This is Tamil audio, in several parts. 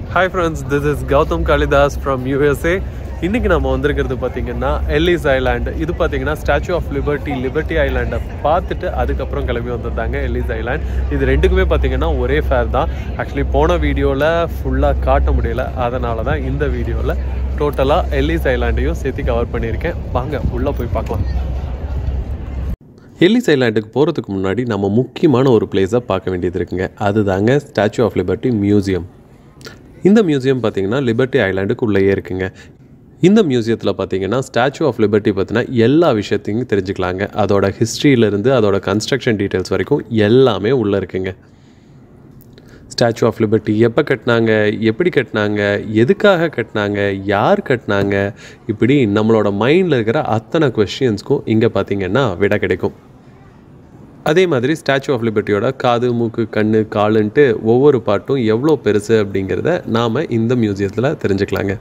Hi friends this is Gautham Kalidas from USA இன்னைக்கு நம்ம வந்திருக்கிறது பார்த்தீங்கன்னா எல்லிஸ் ஐலாண்ட் இது பார்த்தீங்கன்னா ஸ்டாச்சு ஆஃப் லிபர்ட்டி லிபர்ட்டி ஐலாண்டை பார்த்துட்டு அதுக்கப்புறம் கிளம்பி வந்திருந்தாங்க எல்லிஸ் ஐலாண்ட் இது ரெண்டுக்குமே பார்த்தீங்கன்னா ஒரே ஃபேர் தான் ஆக்சுவலி போன வீடியோவில் ஃபுல்லாக காட்ட முடியல அதனால தான் இந்த வீடியோவில் டோட்டலாக எல்லிஸ் ஐலாண்டையும் சேர்த்து கவர் பண்ணியிருக்கேன் வாங்க உள்ளே போய் பார்க்கலாம் எல்லிஸ் ஐலாண்டுக்கு போகிறதுக்கு முன்னாடி நம்ம முக்கியமான ஒரு பிளேஸை பார்க்க வேண்டியது இருக்குங்க அதுதாங்க ஸ்டாச்சு ஆஃப் லிபர்ட்டி மியூசியம் இந்த மியூசியம் பார்த்தீங்கன்னா லிபர்ட்டி ஐலாண்டுக்கு உள்ளேயே இருக்குங்க இந்த மியூசியத்தில் பார்த்தீங்கன்னா ஸ்டாச்சு ஆஃப் லிபர்ட்டி பற்றின எல்லா விஷயத்தையும் தெரிஞ்சுக்கலாங்க அதோட ஹிஸ்ட்ரியிலேருந்து அதோட கன்ஸ்ட்ரக்ஷன் டீட்டெயில்ஸ் வரைக்கும் எல்லாமே உள்ளே இருக்குங்க ஸ்டாச்சு ஆஃப் லிபர்ட்டி எப்போ கட்டினாங்க எப்படி கட்டினாங்க எதுக்காக கட்டினாங்க யார் கட்டினாங்க இப்படி நம்மளோட மைண்டில் இருக்கிற அத்தனை கொஷின்ஸ்க்கும் இங்கே பார்த்தீங்கன்னா விடை கிடைக்கும் அதே மாதிரி ஸ்டாச்சு ஆஃப் லிபர்ட்டியோட காது மூக்கு கண்ணு காலுன்ட்டு ஒவ்வொரு பாட்டும் எவ்வளோ பெருசு அப்படிங்கிறத நாம் இந்த மியூசியத்தில் தெரிஞ்சுக்கலாங்க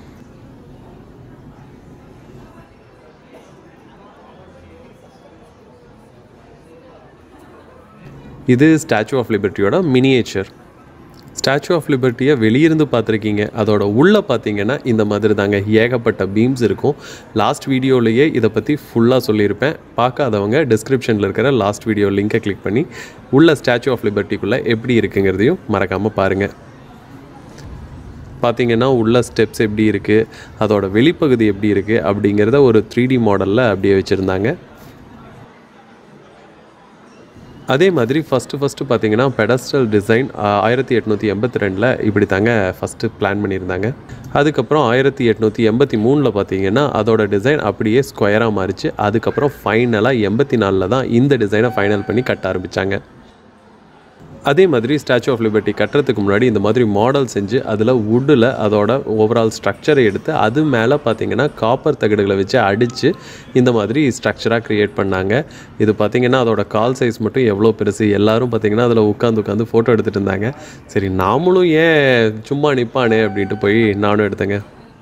இது ஸ்டாச்சு ஆஃப் லிபர்ட்டியோட மினியேச்சர் ஸ்டாச்சு ஆஃப் லிபர்ட்டியை வெளியிருந்து பார்த்துருக்கீங்க அதோட உள்ளே பார்த்தீங்கன்னா இந்த மாதிரி தாங்க ஏகப்பட்ட பீம்ஸ் இருக்கும் லாஸ்ட் வீடியோலேயே இதை பற்றி ஃபுல்லாக சொல்லியிருப்பேன் பார்க்காதவங்க டிஸ்கிரிப்ஷனில் இருக்கிற லாஸ்ட் வீடியோ லிங்கை கிளிக் பண்ணி உள்ள ஸ்டாச்சு ஆஃப் லிபர்ட்டிக்குள்ளே எப்படி இருக்குங்கிறதையும் மறக்காமல் பாருங்கள் பார்த்தீங்கன்னா உள்ள ஸ்டெப்ஸ் எப்படி இருக்குது அதோட வெளிப்பகுதி எப்படி இருக்குது அப்படிங்கிறத ஒரு த்ரீ டி மாடலில் அப்படியே வச்சுருந்தாங்க அதே மாதிரி ஃபஸ்ட்டு ஃபஸ்ட்டு பார்த்தீங்கன்னா பெடஸ்டல் டிசைன் ஆயிரத்தி எட்நூற்றி எண்பத்தி ரெண்டில் இப்படி தாங்க ஃபஸ்ட்டு பிளான் பண்ணியிருந்தாங்க அதுக்கப்புறம் ஆயிரத்தி எட்நூற்றி எண்பத்தி மூணில் பார்த்தீங்கன்னா அதோட டிசைன் அப்படியே ஸ்கொயராக மாறிச்சு அதுக்கப்புறம் ஃபைனலாக எண்பத்தி நாலில் தான் இந்த டிசைனை ஃபைனல் பண்ணி கட்ட ஆரம்பித்தாங்க அதே மாதிரி ஸ்டாச்சு ஆஃப் லிபர்ட்டி கட்டுறதுக்கு முன்னாடி இந்த மாதிரி மாடல் செஞ்சு அதில் வுட்டில் அதோட ஓவரால் ஸ்ட்ரக்சரை எடுத்து அது மேலே பார்த்தீங்கன்னா காப்பர் தகடுகளை வச்சு அடித்து இந்த மாதிரி ஸ்ட்ரக்சராக க்ரியேட் பண்ணாங்க இது பார்த்திங்கன்னா அதோட கால் சைஸ் மட்டும் எவ்வளோ பெருசு எல்லாரும் பார்த்திங்கன்னா அதில் உட்காந்து உட்காந்து ஃபோட்டோ எடுத்துகிட்டு இருந்தாங்க சரி நாமளும் ஏன் சும்மா நிற்பானே அப்படின்ட்டு போய் நானும் எடுத்தேங்க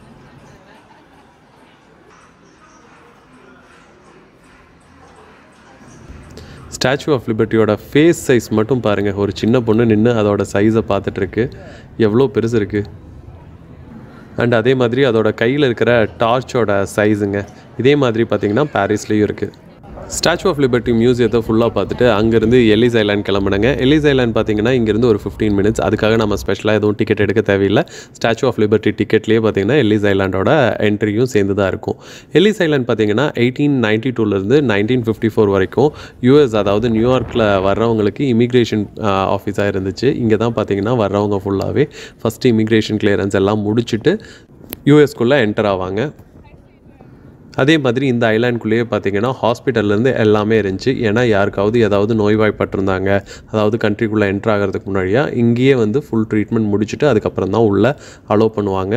ஸ்டாச்சு ஆஃப் லிபர்ட்டியோட ஃபேஸ் சைஸ் மட்டும் பாருங்கள் ஒரு சின்ன பொண்ணு நின்று அதோட சைஸை பார்த்துட்ருக்கு எவ்வளோ பெருசு இருக்குது அண்ட் அதே மாதிரி அதோட கையில் இருக்கிற டார்ச்சோட சைஸுங்க இதே மாதிரி பார்த்திங்கன்னா பாரிஸ்லேயும் இருக்குது ஸ்டாச்சு ஆஃப் லிபர்ட்டி மியூசியத்தை ஃபுல்லாக பார்த்துட்டு அங்கேருந்து எல்லிஸ் ஐலாண்ட் கிளம்புனாங்க எல்லிஸ் ஐலாண்ட் பார்த்தீங்கன்னா இங்கேருந்து ஒரு ஃபிஃப்டீன் மினிட்ஸ் அதுக்காக நம்ம ஸ்பெஷலாக எதுவும் டிக்கெட் எடுக்க தேவையில்லை ஸ்டாச்சு ஆஃப் லிபர்ட்டி டிக்கெட்லேயே பார்த்தீங்கன்னா எல்லிஸ் ஐலாண்டோட என்ட்ரியும் சேர்ந்து தான் இருக்கும் எல்லிஸ் ஐலாண்ட் பார்த்தீங்கன்னா எயிட்டீன் நைன்டி டூலேருந்து நைன்டீன் ஃபிஃப்டி ஃபோர் வரைக்கும் யூஎஸ் அதாவது நியூயார்க்கில் வர்றவங்களுக்கு இமிக்ரேஷன் ஆஃபீஸாக இருந்துச்சு இங்கே தான் பார்த்தீங்கன்னா வர்றவங்க ஃபுல்லாகவே ஃபஸ்ட்டு இமிக்ரேஷன் கிளியரன்ஸ் எல்லாம் முடிச்சுட்டு யூஎஸ்குள்ளே என்டர் ஆவாங்க அதே மாதிரி இந்த ஐலாண்ட்குள்ளேயே பார்த்தீங்கன்னா ஹாஸ்பிட்டல்லேருந்து எல்லாமே இருந்துச்சு ஏன்னா யாருக்காவது ஏதாவது நோய்வாய்ப்பட்டிருந்தாங்க அதாவது கண்ட்ரிக்குள்ளே என்ட்ரு ஆகிறதுக்கு முன்னாடியாக இங்கேயே வந்து ஃபுல் ட்ரீட்மெண்ட் முடிச்சுட்டு அதுக்கப்புறம் தான் உள்ளே அலோவ் பண்ணுவாங்க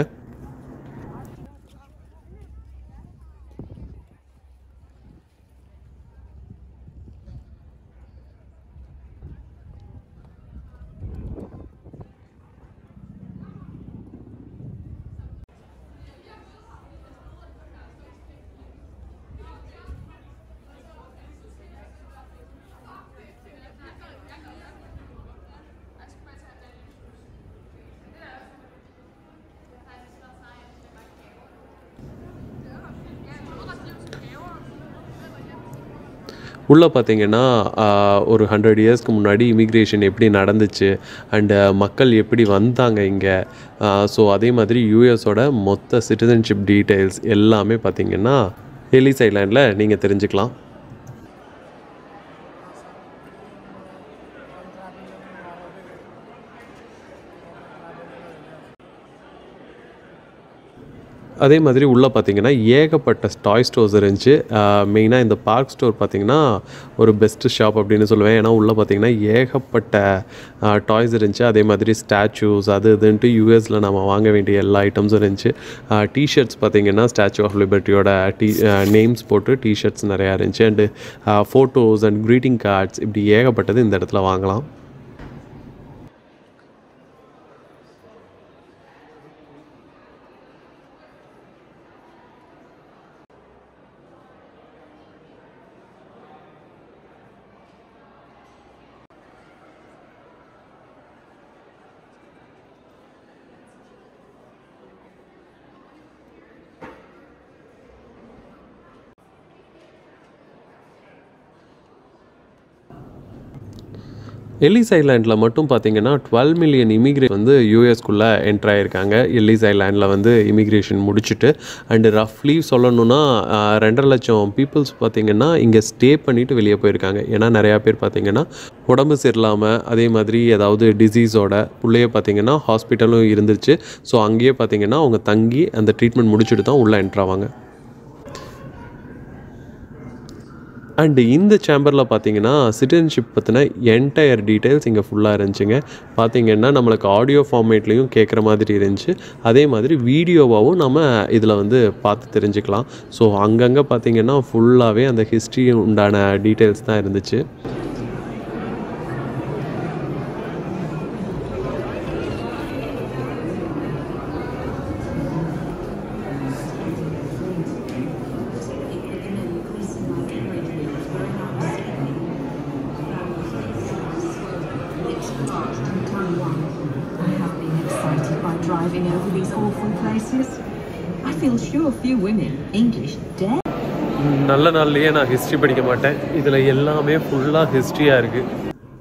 உள்ளே பார்த்தீங்கன்னா ஒரு ஹண்ட்ரட் இயர்ஸ்க்கு முன்னாடி இமிக்ரேஷன் எப்படி நடந்துச்சு அண்டு மக்கள் எப்படி வந்தாங்க இங்கே ஸோ அதே மாதிரி யூஎஸோட மொத்த சிட்டிசன்ஷிப் டீட்டெயில்ஸ் எல்லாமே பார்த்தீங்கன்னா எலிஸ் ஐலாண்டில் நீங்கள் தெரிஞ்சுக்கலாம் அதே மாதிரி உள்ளே பார்த்தீங்கன்னா ஏகப்பட்ட டாய் ஸ்டோர்ஸ் இருந்துச்சு மெயினாக இந்த பார்க் ஸ்டோர் பார்த்தீங்கன்னா ஒரு பெஸ்ட்டு ஷாப் அப்படின்னு சொல்லுவேன் ஏன்னா உள்ளே பார்த்தீங்கன்னா ஏகப்பட்ட டாய்ஸ் இருந்துச்சு அதே மாதிரி ஸ்டாச்சூஸ் அது இதுன்ட்டு யூஎஸில் நம்ம வாங்க வேண்டிய எல்லா ஐட்டம்ஸும் இருந்துச்சு டிஷர்ட்ஸ் பார்த்தீங்கன்னா ஸ்டாச்சு ஆஃப் லிபர்ட்டியோட டி நேம்ஸ் போட்டு டிஷர்ட்ஸ் நிறையா இருந்துச்சு and photos and greeting cards இப்படி ஏகப்பட்டது இந்த இடத்துல வாங்கலாம் எல்லிஸ் ஐலாண்டில் மட்டும் பார்த்தீங்கன்னா டுவெல் மில்லியன் இமிக்ரேட் வந்து யூஎஸ்குள்ளே என்ட்ரு ஆகியிருக்காங்க எல்லிஸ் ஐலாண்டில் வந்து இமிக்ரேஷன் முடிச்சுட்டு அண்டு ரஃப்லி சொல்லணும்னா ஆஹ், ரெண்டரை லட்சம் பீப்புள்ஸ் பார்த்தீங்கன்னா இங்கே ஸ்டே பண்ணிட்டு வெளியே போயிருக்காங்க ஏன்னா நிறையா பேர் பார்த்தீங்கன்னா உடம்பு சரியில்லாமல் அதே மாதிரி ஏதாவது டிசீஸோட உள்ளே பார்த்தீங்கன்னா ஹாஸ்பிட்டலும் இருந்துச்சு ஸோ அங்கேயே பார்த்தீங்கன்னா அவங்க தங்கி அந்த ட்ரீட்மெண்ட் முடிச்சுட்டு தான் உள்ளே என்ட்ரு ஆவாங்க அண்டு இந்த சேம்பரில் பார்த்தீங்கன்னா சிட்டிசன்ஷிப் பற்றின என்டையர் டீட்டெயில்ஸ் இங்கே ஃபுல்லாக இருந்துச்சுங்க பார்த்தீங்கன்னா நம்மளுக்கு ஆடியோ ஃபார்மேட்லேயும் கேட்குற மாதிரி இருந்துச்சு அதே மாதிரி வீடியோவாகவும் நம்ம இதில் வந்து பார்த்து தெரிஞ்சுக்கலாம் ஸோ அங்கங்கே பார்த்தீங்கன்னா ஃபுல்லாகவே அந்த ஹிஸ்ட்ரி உண்டான டீட்டெயில்ஸ் தான் இருந்துச்சு I have been excited by driving over these awful places. I feel sure few women, English, dare நல்ல நாள்லேயே நான் ஹிஸ்ட்ரி படிக்க மாட்டேன் இதில் எல்லாமே ஃபுல்லாக ஹிஸ்ட்ரியாக இருக்குது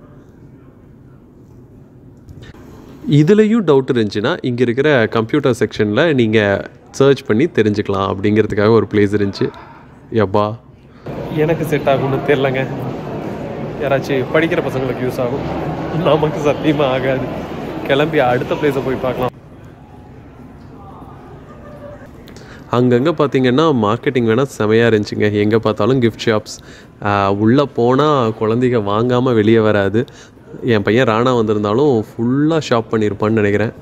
இதுலேயும் டவுட் இருந்துச்சுன்னா இங்கே இருக்கிற கம்ப்யூட்டர் செக்ஷனில் நீங்கள் சர்ச் பண்ணி தெரிஞ்சுக்கலாம் அப்படிங்கிறதுக்காக ஒரு பிளேஸ் இருந்துச்சு யப்பா எனக்கு செட் ஆகும்னு தெரிலங்க யாராச்சும் படிக்கிற பசங்களுக்கு யூஸ் ஆகும் நமக்கு சத்தியமாக ஆகாது கிளம்பி அடுத்த பிளேஸை போய் பார்க்கலாம் அங்கங்கே பார்த்தீங்கன்னா மார்க்கெட்டிங் வேணால் செமையாக இருந்துச்சுங்க எங்கே பார்த்தாலும் கிஃப்ட் ஷாப்ஸ் உள்ளே போனால் குழந்தைங்க வாங்காமல் வெளியே வராது என் பையன் ராணா வந்திருந்தாலும் ஃபுல்லாக ஷாப் பண்ணியிருப்பான்னு நினைக்கிறேன்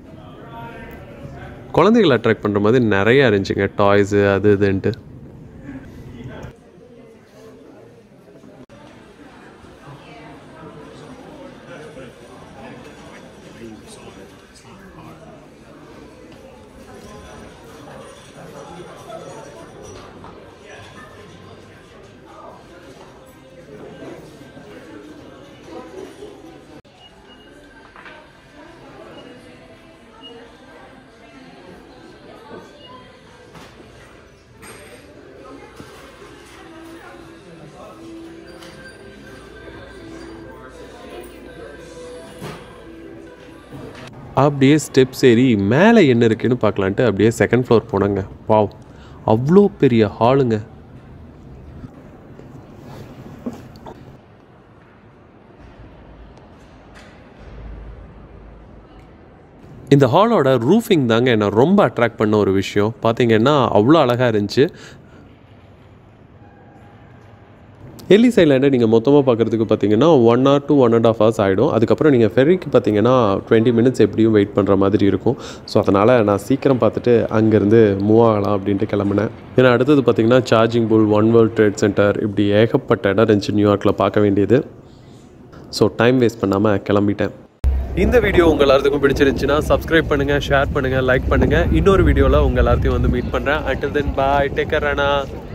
குழந்தைகளை அட்ராக்ட் பண்ணுற மாதிரி நிறையா இருந்துச்சுங்க டாய்ஸு அது இதுன்ட்டு அப்படியே ஸ்டெப்ஸ் ஏறி மேலே என்ன இருக்குன்னு பார்க்கலான்ட்டு அப்படியே செகண்ட் ஃப்ளோர் போனாங்க வாவ் அவ்வளோ பெரிய ஹாலுங்க இந்த ஹாலோட ரூஃபிங் தாங்க என்னை ரொம்ப அட்ராக்ட் பண்ண ஒரு விஷயம் பார்த்தீங்கன்னா அவ்வளோ அழகாக இருந்துச்சு எல்லிஸ் ஐலாண்டை நீங்கள் மொத்தமாக பார்க்குறதுக்கு பார்த்தீங்கன்னா one or two one and half hours ஆகிடும் அதுக்கப்புறம் நீங்கள் ஃபெரிக்கு பார்த்தீங்கன்னா டுவெண்ட்டி மினிட்ஸ் எப்படியும் வெயிட் பண்ணுற மாதிரி இருக்கும் ஸோ அதனால் நான் சீக்கிரம் பார்த்துட்டு அங்கேருந்து மூவ் ஆகலாம் அப்படின்ட்டு கிளம்புனேன் ஏன்னா அடுத்தது பார்த்தீங்கன்னா Charging Bull One World Trade Center இப்படி ஏகப்பட்ட இடம் இருந்துச்சு நியூயார்க்கில் பார்க்க வேண்டியது ஸோ டைம் வேஸ்ட் பண்ணாமல் கிளம்பிட்டேன் இந்த வீடியோ உங்கள் எல்லாத்துக்கும் பிடிச்சிருந்துச்சுன்னா சப்ஸ்கிரைப் பண்ணுங்கள் ஷேர் பண்ணுங்கள் லைக் பண்ணுங்கள் இன்னொரு வீடியோவில் உங்கள் எல்லாத்தையும் வந்து மீட் பண்ணுறேன் until then bye take care Rana